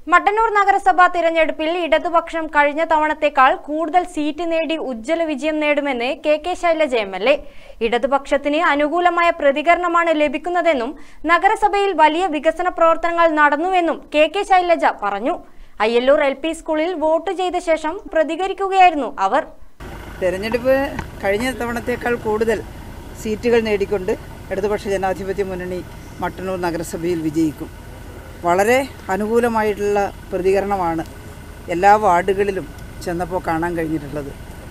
മട്ടന്നൂർ നഗരസഭാ തിരഞ്ഞെടുപ്പിൽ ഇടതുപക്ഷം കഴിഞ്ഞ തവണത്തേക്കാൾ കൂടുതൽ സീറ്റ് നേടി ഉജ്ജ്വല വിജയം നേടുമെന്ന് K K Shailaja M L A ഇടതുപക്ഷത്തിന് അനുകൂലമായ പ്രതികരണമാണ് ലഭിക്കുന്നതെന്നും നഗരസഭയിൽ വലിയ വികസന പ്രവർത്തനങ്ങൾ നടന്നുവെന്നും കെ കെ ശൈലജ പറഞ്ഞു അയ്യല്ലൂർ എൽ പി സ്കൂളിൽ വോട്ട് ചെയ്ത ശേഷം പ്രതികരിക്കുകയായിരുന്നു അവർ തെരഞ്ഞെടുപ്പ് കഴിഞ്ഞ തവണത്തേക്കാൾ കൂടുതൽ സീറ്റുകൾ നേടിക്കൊണ്ട് ഇടതുപക്ഷ ജനാധിപത്യ മുന്നണി മട്ടന്നൂർ നഗരസഭയിൽ വിജയിക്കും വളരെ അനുകൂലമായിട്ടുള്ള പ്രതികരണമാണ് എല്ലാ വാർഡുകളിലും ചെന്നപ്പോൾ കാണാൻ കഴിഞ്ഞിട്ടുള്ളത്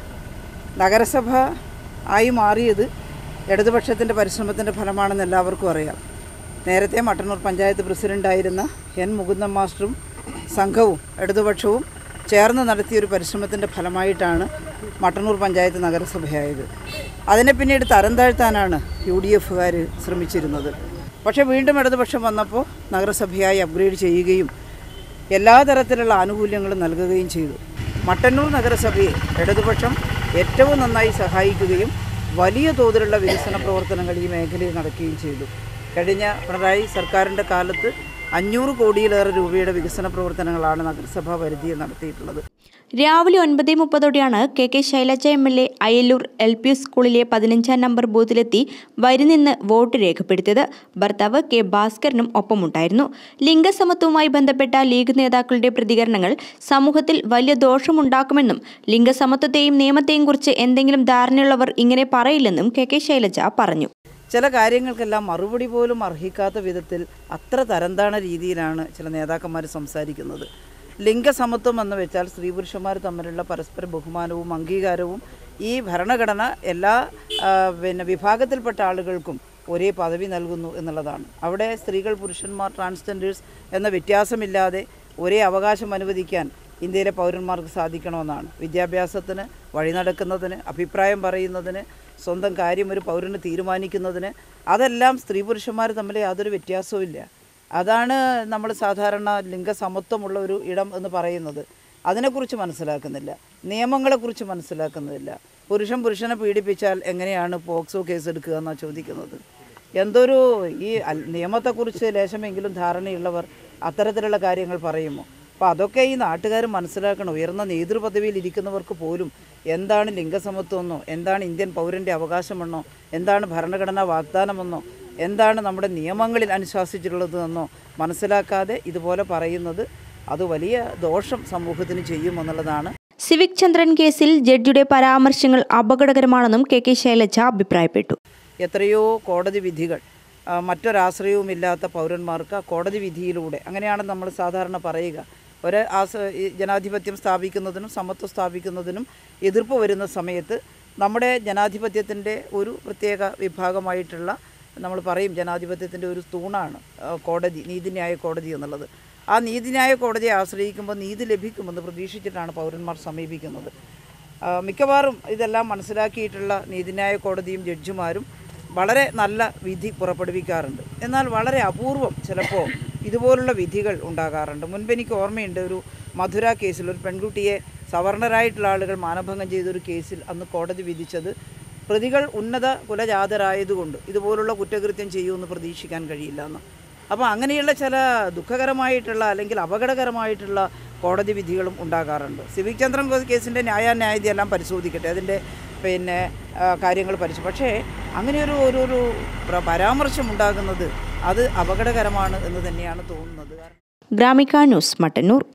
നഗരസഭ ആയി മാറിയത് ഇടതുപക്ഷത്തിൻ്റെ പരിശ്രമത്തിൻ്റെ ഫലമാണെന്ന് എല്ലാവർക്കും അറിയാം നേരത്തെ മട്ടന്നൂർ പഞ്ചായത്ത് പ്രസിഡൻ്റായിരുന്ന എൻ മുകുന്ദൻ മാസ്റ്ററും സംഘവും ഇടതുപക്ഷവും ചേർന്ന് നടത്തിയൊരു പരിശ്രമത്തിൻ്റെ ഫലമായിട്ടാണ് മട്ടന്നൂർ പഞ്ചായത്ത് നഗരസഭയായത് അതിനെ പിന്നീട് തരം താഴ്ത്താനാണ് യു ഡി എഫുകാർ ശ്രമിച്ചിരുന്നത് പക്ഷേ വീണ്ടും ഇടതുപക്ഷം വന്നപ്പോൾ നഗരസഭയായി അപ്ഗ്രേഡ് ചെയ്യുകയും എല്ലാ തരത്തിലുള്ള ആനുകൂല്യങ്ങളും നൽകുകയും ചെയ്തു മട്ടന്നൂർ നഗരസഭയെ ഇടതുപക്ഷം ഏറ്റവും നന്നായി സഹായിക്കുകയും വലിയ തോതിലുള്ള വികസന പ്രവർത്തനങ്ങൾ ഈ മേഖലയിൽ നടക്കുകയും ചെയ്തു കഴിഞ്ഞ പിണറായി സർക്കാരിൻ്റെ കാലത്ത് അഞ്ഞൂറ് കോടിയിലേറെ രൂപയുടെ വികസന പ്രവർത്തനങ്ങളാണ് നഗരസഭാ പരിധിയിൽ നടത്തിയിട്ടുള്ളത് രാവിലെ ഒൻപത് മുപ്പതോടെയാണ് K K Shailaja M L A Ayalur L P സ്കൂളിലെ പതിനഞ്ചാം നമ്പർ ബൂത്തിലെത്തി വരി നിന്ന് വോട്ട് രേഖപ്പെടുത്തിയത് ഭർത്താവ് കെ ഭാസ്കരനും ഒപ്പമുണ്ടായിരുന്നു ലിംഗസമത്വവുമായി ബന്ധപ്പെട്ട ലീഗ് നേതാക്കളുടെ പ്രതികരണങ്ങൾ സമൂഹത്തിൽ വലിയ ദോഷമുണ്ടാക്കുമെന്നും ലിംഗസമത്വത്തെയും നിയമത്തെയും കുറിച്ച് എന്തെങ്കിലും ധാരണയുള്ളവർ ഇങ്ങനെ പറയില്ലെന്നും കെ കെ ശൈലജ പറഞ്ഞു ചില കാര്യങ്ങൾക്കെല്ലാം മറുപടി പോലും അർഹിക്കാത്ത വിധത്തിൽ അത്ര തരംതാണ രീതിയിലാണ് ചില നേതാക്കന്മാർ സംസാരിക്കുന്നത് ലിംഗസമത്വം എന്ന് വെച്ചാൽ സ്ത്രീ പുരുഷന്മാർ തമ്മിലുള്ള പരസ്പര ബഹുമാനവും അംഗീകാരവും ഈ ഭരണഘടന എല്ലാ ആ, പിന്നെ വിഭാഗത്തിൽപ്പെട്ട ആളുകൾക്കും ഒരേ പദവി നൽകുന്നു എന്നുള്ളതാണ് അവിടെ സ്ത്രീകൾ പുരുഷന്മാർ ട്രാൻസ്ജെൻഡേഴ്സ് എന്ന വ്യത്യാസമില്ലാതെ ഒരേ അവകാശം അനുവദിക്കാൻ ഇന്ത്യയിലെ പൗരന്മാർക്ക് സാധിക്കണമെന്നാണ് വിദ്യാഭ്യാസത്തിന് വഴി നടക്കുന്നതിന് അഭിപ്രായം പറയുന്നതിന് സ്വന്തം കാര്യം ഒരു പൗരന് തീരുമാനിക്കുന്നതിന് അതെല്ലാം സ്ത്രീ പുരുഷന്മാർ തമ്മിൽ യാതൊരു വ്യത്യാസവും അതാണ് നമ്മൾ സാധാരണ ലിംഗസമത്വമുള്ള ഒരു ഇടം എന്ന് പറയുന്നത് അതിനെക്കുറിച്ച് മനസ്സിലാക്കുന്നില്ല നിയമങ്ങളെക്കുറിച്ച് മനസ്സിലാക്കുന്നില്ല പുരുഷൻ പുരുഷനെ പീഡിപ്പിച്ചാൽ എങ്ങനെയാണ് പോക്സോ കേസ് എടുക്കുക എന്നാണ് ചോദിക്കുന്നത് എന്തൊരു ഈ അൽ- നിയമത്തെക്കുറിച്ച് ലേശമെങ്കിലും ധാരണയുള്ളവർ അത്തരത്തിലുള്ള കാര്യങ്ങൾ പറയുമോ അപ്പോൾ അതൊക്കെ ഈ നാട്ടുകാർ മനസ്സിലാക്കണം ഉയർന്ന നേതൃപദവിയിൽ ഇരിക്കുന്നവർക്ക് പോലും എന്താണ് ലിംഗസമത്വമെന്നോ എന്താണ് ഇന്ത്യൻ പൗരൻ്റെ അവകാശമെന്നോ എന്താണ് ഭരണഘടനാ വാഗ്ദാനമെന്നോ എന്താണ് നമ്മുടെ നിയമങ്ങളിൽ അനുശാസിച്ചിട്ടുള്ളതെന്നോ മനസ്സിലാക്കാതെ ഇതുപോലെ പറയുന്നത് അത് വലിയ ദോഷം സമൂഹത്തിന് ചെയ്യുമെന്നുള്ളതാണ് സിവിക് ചന്ദ്രൻ കേസിൽ ജഡ്ജിയുടെ പരാമർശങ്ങൾ അപകടകരമാണെന്നും കെ കെ ശൈലജ അഭിപ്രായപ്പെട്ടു എത്രയോ കോടതി വിധികൾ ആ, മറ്റൊരാശ്രയവുമില്ലാത്ത പൗരന്മാർക്ക് ആ കോടതി വിധിയിലൂടെ അങ്ങനെയാണ് നമ്മൾ സാധാരണ പറയുക ഒരു ആസ ഈ ജനാധിപത്യം സ്ഥാപിക്കുന്നതിനും സമത്വം സ്ഥാപിക്കുന്നതിനും എതിർപ്പ് വരുന്ന സമയത്ത് നമ്മുടെ ജനാധിപത്യത്തിൻ്റെ ഒരു പ്രത്യേക വിഭാഗമായിട്ടുള്ള നമ്മൾ പറയും ജനാധിപത്യത്തിൻ്റെ ഒരു തൂണാണ് ആ, കോടതി നീതിന്യായ കോടതി എന്നുള്ളത് ആ നീതിന്യായ കോടതിയെ ആശ്രയിക്കുമ്പോൾ നീതി ലഭിക്കുമെന്ന് പ്രതീക്ഷിച്ചിട്ടാണ് പൗരന്മാർ സമീപിക്കുന്നത് ആ, മിക്കവാറും ഇതെല്ലാം മനസ്സിലാക്കിയിട്ടുള്ള നീതിന്യായ കോടതിയും ജഡ്ജിമാരും വളരെ നല്ല വിധി പുറപ്പെടുവിക്കാറുണ്ട് എന്നാൽ വളരെ അപൂർവം ചിലപ്പോൾ ഇതുപോലുള്ള വിധികൾ ഉണ്ടാകാറുണ്ട് മുൻപ് എനിക്ക് ഓർമ്മയുണ്ട് ഒരു മധുര കേസിൽ ഒരു പെൺകുട്ടിയെ സവർണരായിട്ടുള്ള ആളുകൾ മാനഭംഗം ചെയ്തൊരു കേസിൽ അന്ന് കോടതി വിധിച്ചത് പ്രതികൾ ഉന്നത കുലജാതരായതുകൊണ്ട് ഇതുപോലുള്ള കുറ്റകൃത്യം ചെയ്യുമെന്ന് പ്രതീക്ഷിക്കാൻ കഴിയില്ല എന്ന് അപ്പോൾ അങ്ങനെയുള്ള ചില ദുഃഖകരമായിട്ടുള്ള അല്ലെങ്കിൽ അപകടകരമായിട്ടുള്ള കോടതി വിധികളും ഉണ്ടാകാറുണ്ട് സിവിക് ചന്ദ്രൻ കേസിൻ്റെ ന്യായാന്യായതി എല്ലാം പരിശോധിക്കട്ടെ അതിൻ്റെ പിന്നെ ആ, കാര്യങ്ങൾ പരിശോധിച്ചു പക്ഷേ അങ്ങനെയൊരു ഒരു ഒരു പ്ര- പരാമർശം ഉണ്ടാകുന്നത് അത് അപകടകരമാണ് എന്ന് തന്നെയാണ് തോന്നുന്നത് കാരണം ഗ്രാമിക ന്യൂസ് മട്ടന്നൂർ